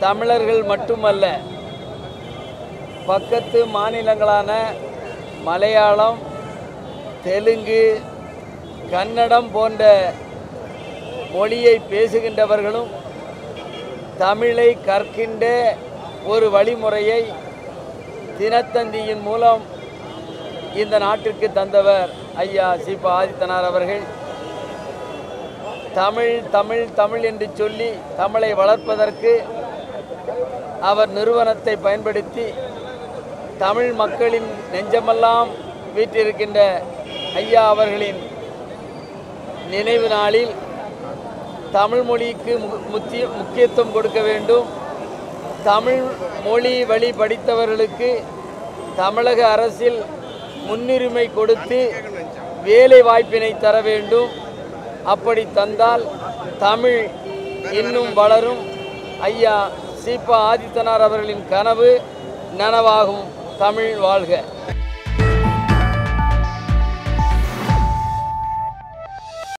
தமிழர்கள் மட்டுமல்ல பக்கத்து மாநிலங்களான மலையாளம் தெலுங்கு கன்னடம் போன்ற மொழியை பேசுகின்றவர்களும் தமிழை கற்கின்ற ஒரு வழிமுறையை தினத்தந்தியின் மூலம் இந்த நாட்டிற்கு தந்தவர் ஐயா சிப ஆதித்தனார் அவர்கள் தமிழ் தமிழ் தமிழ் என்று சொல்லி தமிழை வளர்ப்பதற்கு அவர் நிறுவனத்தை பயன்படுத்தி தமிழ் மக்களின் நெஞ்சமெல்லாம் வீற்றிருக்கின்ற ஐயா அவர்களின் நினைவு நாளில் தமிழ் மொழிக்கு மு- முக்கிய முக்கியத்துவம் கொடுக்க வேண்டும் தமிழ் மொழி வழி படித்தவர்களுக்கு தமிழக அரசில் முன்னுரிமை கொடுத்து வேலை வாய்ப்பினை தர வேண்டும் அப்படி தந்தால் தமிழ் இன்னும் வளரும் ஐயா சீபா ஆதித்தனார் அவர்களின் கனவு நனவாகும் தமிழ் வாழ்க